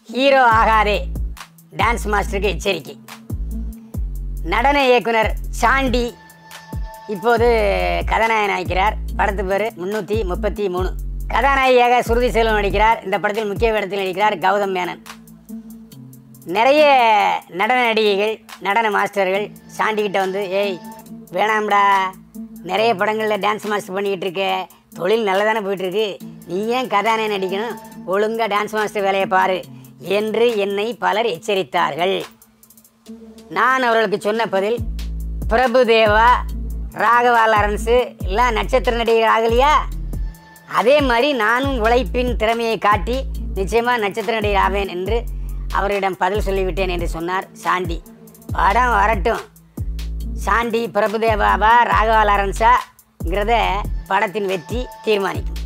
hero ஆகாதே dance மாஸ்டருக்கு எச்சரிக்கை நடன இயக்குனர் சாண்டி இப்போது கதாநாயகன் நடிக்கிறார் படத்து பேர் முந்நூற்றி முப்பத்தி மூணு கதாநாயகியாக சுருதி செல்வம் நடிக்கிறார் இந்த படத்தில் முக்கிய வேடத்தில் நடிக்கிறார் கௌதம் மேனன் நிறைய நடன நடிகைகள் நடன மாஸ்டர்கள் சாண்டிக்கிட்ட வந்து ஏய் வேணாம்டா நிறைய படங்களில் டான்ஸ் மாஸ்டர் பண்ணிக்கிட்டு இருக்க தொழில் நல்லதானே போயிட்டுருக்கு நீ ஏன் கதாநாயகன் நடிக்கணும் ஒழுங்காக டான்ஸ் மாஸ்டர் வேலையை பாரு என்று என்னை பலர் எச்சரித்தார்கள் நான் அவர்களுக்கு சொன்ன பதில் பிரபுதேவா ராகவா லாரன்ஸு எல்லாம் நட்சத்திர நடிகர் ஆகலையா அதே மாதிரி நானும் உழைப்பின் திறமையை காட்டி நிச்சயமாக நட்சத்திர நடிகர் ஆவேன் என்று அவரிடம் பதில் சொல்லிவிட்டேன் என்று சொன்னார் சாண்டி படம் வரட்டும் சாண்டி பிரபுதேவாவா ராகவா லாரன்ஸாங்கிறத படத்தின் வெற்றி தீர்மானிக்கும்